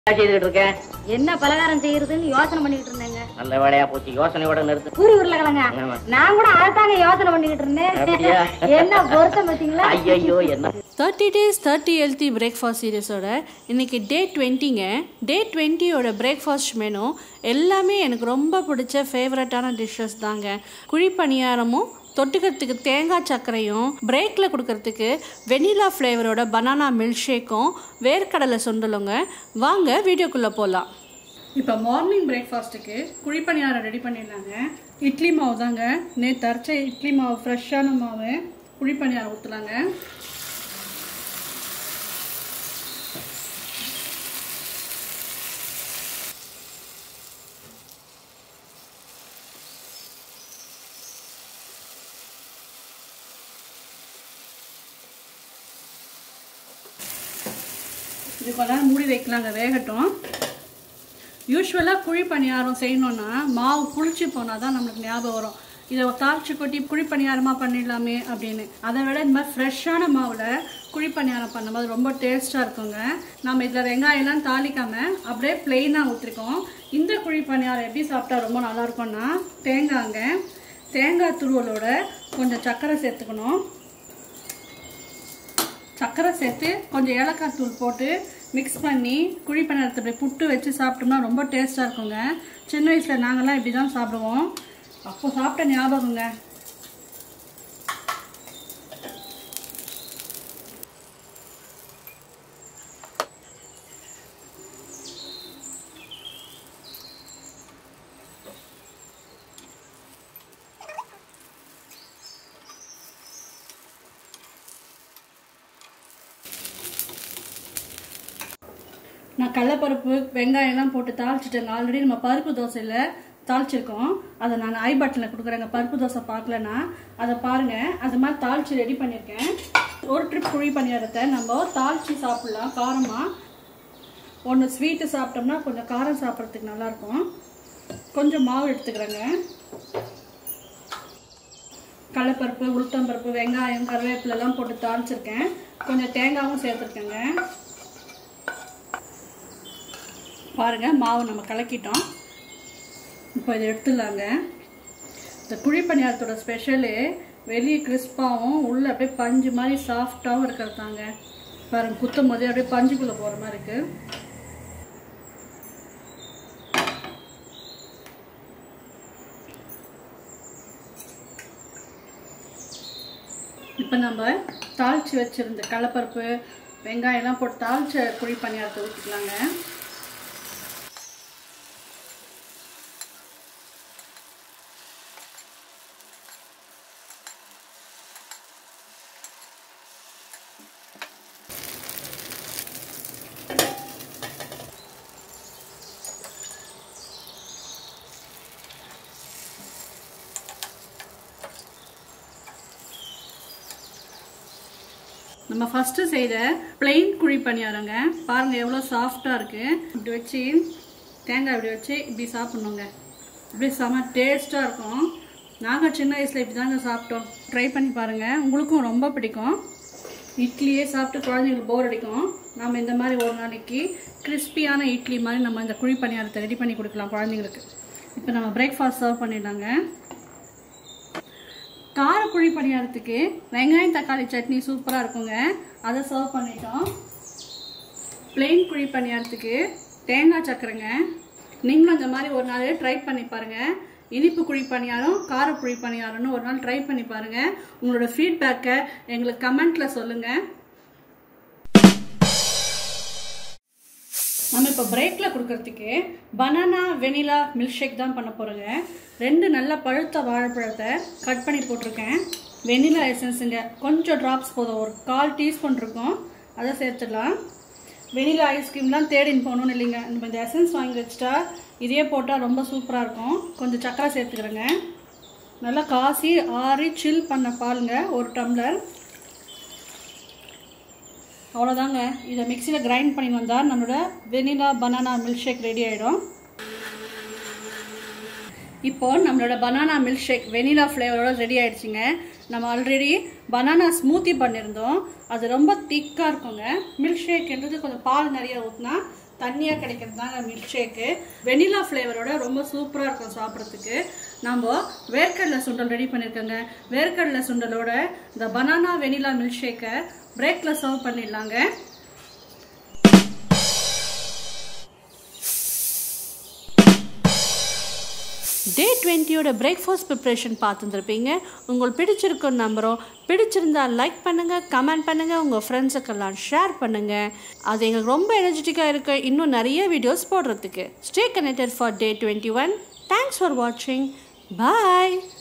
என்ன செய்துகிட்டு இருக்கேன் என்ன பலகாரம் செய்யறதுன்னு யோசனை பண்ணிட்டு இருந்தேங்க நல்ல வேலையா போச்சு யோசனையோட நிறுத்து பூரி உருளைக்கிழங்க ஆமா. நான் கூட அதைத்தாங்க யோசனை பண்ணிக்கிட்டு இருந்தேன் அப்படியா? என்ன பொருத்தம் பார்த்தீங்களா ஐயோ என்ன thirty days thirty healthy breakfast சீரியஸோட இன்றைக்கி டே டுவெண்ட்டிங்க டே டுவெண்ட்டியோட பிரேக்ஃபாஸ்ட் மெனு எல்லாமே எனக்கு ரொம்ப பிடிச்ச ஃபேவரட்டான டிஷ்ஷஸ் தாங்க குழி பணியாரமும் தொட்டுக்கிறதுக்கு தேங்காய் சர்க்கரையும் பிரேக்கில் கொடுக்கறதுக்கு வெனிலா ஃப்ளேவரோட பனானா மில்க் ஷேக்கும் வேர்க்கடலை சுண்டலுங்க வாங்க வீடியோக்குள்ளே போகலாம் இப்போ மார்னிங் பிரேக்ஃபாஸ்ட்டுக்கு குழிப்பணியாரம் ரெடி பண்ணிடலாங்க இட்லி மாவு தாங்க நேற்று அரைச்ச இட்லி மாவு ஃப்ரெஷ்ஷான மாவு குழிப்பணியாரம் ஊற்றலாங்க இது கொஞ்ச நேரம் மூடி வைக்கலாங்க வேகட்டும் யூஸ்வலாக குழி பணியாரம் செய்யணுன்னா மாவு புளிச்சு போனால் தான் நம்மளுக்கு ஞாபகம் வரும் இதை தாளிச்சு கொட்டி குழி பணியாரமாக பண்ணிடலாமே அப்படின்னு அதை விட இந்த மாதிரி ஃப்ரெஷ்ஷான மாவில் குழி பணியாரம் பண்ணும்போது ரொம்ப டேஸ்ட்டாக இருக்குங்க நம்ம இதில் வெங்காயம்லாம் தாளிக்காமல் அப்படியே பிளெயினாக ஊற்றிருக்கோம் இந்த குழி பணியாரம் எப்படி சாப்பிட்டா ரொம்ப நல்லா இருக்கும்னா தேங்காய்ங்க தேங்காய் துருவலோட கொஞ்சம் சர்க்கரை சேர்த்துக்கணும் சர்க்கரை சேர்த்து கொஞ்சம் ஏலக்காய் தூள் போட்டு மிக்ஸ் பண்ணி குழி பணியாரத்தை இப்படி புட்டு வச்சு சாப்பிட்டோம்னா ரொம்ப டேஸ்ட்டாக இருக்குங்க சின்ன வயசில் நாங்கள்லாம் இப்படி தான் சாப்பிடுவோம் அப்போ சாப்பிட்ட ஞாபகங்க நான் கடலப்பருப்பு வெங்காயம்லாம் போட்டு தாளிச்சிட்டேங்க ஆல்ரெடி நம்ம பருப்பு தோசையில் தாளிச்சிருக்கோம் அதை நான் ஐ பட்டனில் கொடுக்குறேங்க பருப்பு தோசை பார்க்கலன்னா அதை பாருங்கள் அது மாதிரி தாளிச்சு ரெடி பண்ணியிருக்கேன் ஒரு ட்ரிப் குழி பணியாரத்தை நம்ம தாளிச்சு சாப்பிட்லாம் காரமாக ஒன்று ஸ்வீட்டு சாப்பிட்டோம்னா கொஞ்சம் காரம் சாப்பிட்றதுக்கு நல்லாயிருக்கும் கொஞ்சம் மாவு எடுத்துக்கிறேங்க கடலைப்பருப்பு உளுத்தம்பருப்பு வெங்காயம் கருவேப்பிலெல்லாம் போட்டு தாளிச்சிருக்கேன் கொஞ்சம் தேங்காயும் சேர்த்துருக்கேங்க பாருங்க மாவு நம்ம கலக்கிட்டோம் இப்போ இதை எடுத்துடலாங்க இந்த குழி பணியாரத்தோட ஸ்பெஷலு வெளியே கிறிஸ்பாகவும் உள்ளே அப்படியே பஞ்சு மாதிரி சாஃப்டாகவும் இருக்கிறது தாங்க பாருங்க குத்தும் போதே அப்படியே பஞ்சுக்குள்ளே போகிற மாதிரி இருக்கு இப்போ நம்ம தாளித்து வச்சுருந்த கடலப்பருப்பு வெங்காயம்லாம் போட்டு தாளிச்ச குழி பணியாரத்தை ஊற்றிக்கலாங்க நம்ம ஃபஸ்ட்டு செய்த பிளெயின் குழி பணியாரங்க பாருங்கள் எவ்வளோ சாஃப்டாக இருக்குது இப்படி வச்சு தேங்காய் இப்படி வச்சு இப்படி சாப்பிட்ணுங்க அப்படியே செம டேஸ்ட்டாக இருக்கும் நாங்கள் சின்ன வயசில் இப்படி தாங்க சாப்பிட்டோம் ட்ரை பண்ணி பாருங்கள் உங்களுக்கும் ரொம்ப பிடிக்கும் இட்லியே சாப்பிட்டு குழந்தைங்களுக்கு போர் அடிக்கும் நம்ம இந்த மாதிரி ஒரு நாளைக்கு கிறிஸ்பியான இட்லி மாதிரி நம்ம இந்த குழி பணியாரத்தை ரெடி பண்ணி கொடுக்கலாம் குழந்தைங்களுக்கு இப்போ நம்ம பிரேக்ஃபாஸ்ட் சர்வ் பண்ணிடலாங்க கார குழி பணியாரத்துக்கு வெங்காயம் தக்காளி சட்னி சூப்பராக இருக்குங்க அதை சர்வ் பண்ணிட்டோம் பிளெயின் குழி பணியாரத்துக்கு தேங்காய் சக்கரைங்க நீங்களும் இந்த மாதிரி ஒரு நாள் ட்ரை பண்ணி பாருங்கள் இனிப்பு குழி பணியாரம் கார குழி பணியாரம்னு ஒரு நாள் ட்ரை பண்ணி பாருங்கள் உங்களோட ஃபீட்பேக்கை எங்களுக்கு கமெண்ட்டில் சொல்லுங்கள் நம்ம இப்போ பிரேக்கில் கொடுக்கறதுக்கு பனானா வெனிலா மில்க் ஷேக் தான் பண்ண போகிறோங்க ரெண்டு நல்ல பழுத்த வாழைப்பழத்தை கட் பண்ணி போட்டிருக்கேன் வெனிலா எசன்ஸுங்க கொஞ்சம் ட்ராப்ஸ் போதும் ஒரு கால் டீஸ்பூன் இருக்கும் அதை சேர்த்துடலாம் வெனிலா ஐஸ்கிரீம்லாம் தேடின்னு போகணும்னு இல்லைங்க நம்ம இந்த எசன்ஸ் வாங்கி வச்சுட்டா இதே போட்டால் ரொம்ப சூப்பராக இருக்கும் கொஞ்சம் சக்கரை சேர்த்துக்கிறேங்க நல்லா காசி ஆறி சில் பண்ண பாலுங்க ஒரு டம்ளர் அவ்வளோதாங்க இதை மிக்சியில் கிரைண்ட் பண்ணி வந்தால் நம்மளோட vanilla banana milk shake ready ஆகிடும் இப்போ நம்மளோட பனானா மில்க் ஷேக் வெனிலா ஃப்ளேவரோட ரெடி ஆயிடுச்சுங்க நம்ம ஆல்ரெடி பனானா ஸ்மூத்தி பண்ணியிருந்தோம் அது ரொம்ப திக்காக இருக்குங்க மில்க் ஷேக்ன்றது கொஞ்சம் பால் நிறைய ஊற்றினா தண்ணியாக கிடைக்கிறது தாங்க மில்க் ஷேக்கு வெனிலா ஃப்ளேவரோட ரொம்ப சூப்பராக இருக்கும் சாப்பிட்றதுக்கு நம்ம வேர்க்கடலை சுண்டல் ரெடி பண்ணியிருக்கோங்க வேர்க்கடலை சுண்டலோட இந்த பனானா வெனிலா மில்க் ஷேக்கை பிரேக்கில் சர்வ் பண்ணிடலாங்க டே டுவெண்ட்டியோட பிரேக்ஃபாஸ்ட் ப்ரிப்ரேஷன் பார்த்துருப்பீங்க உங்களுக்கு பிடிச்சிருக்கும் நம்புகிறோம் பிடிச்சிருந்தா லைக் பண்ணுங்கள் கமெண்ட் பண்ணுங்கள் உங்கள் ஃப்ரெண்ட்ஸுக்கெல்லாம் ஷேர் பண்ணுங்கள் அது எங்களுக்கு ரொம்ப எனர்ஜெட்டிக்காக இருக்க இன்னும் நிறைய வீடியோஸ் போடுறதுக்கு stay connected for day twenty one thanks for வாட்சிங் பாய்